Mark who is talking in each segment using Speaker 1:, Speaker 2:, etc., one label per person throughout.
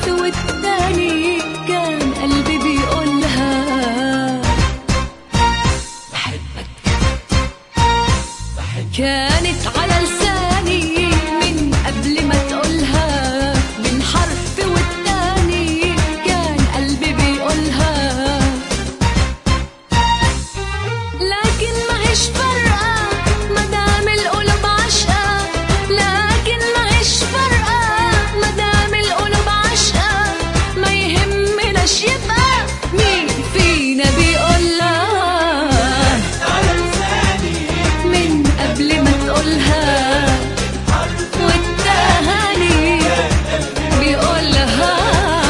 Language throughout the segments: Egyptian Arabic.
Speaker 1: الحرف والتاني كان قلبي بيقولها كانت على لساني من قبل ما تقولها من حرف والتاني كان قلبي بيقولها لكن ما هيش فارقة مدام القلوب عشقة لكن ما هيش فارقة مدام القلوب عشقة ما يهمناش يبقى مين فينا بيقولها من قبل ما تقولها والتهاني بيقولها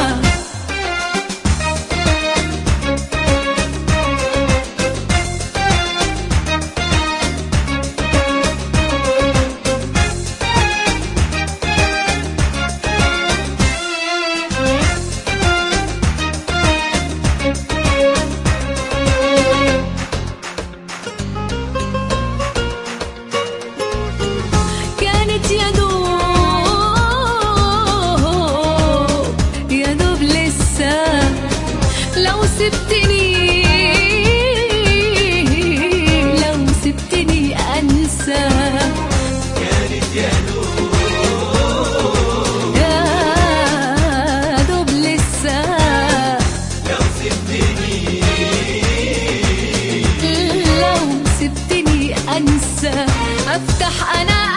Speaker 1: كانت يا دوب يا دوب لسه لو سبتني لو سبتني انسى يا دوب لسه لو سبتني انسى افتح انا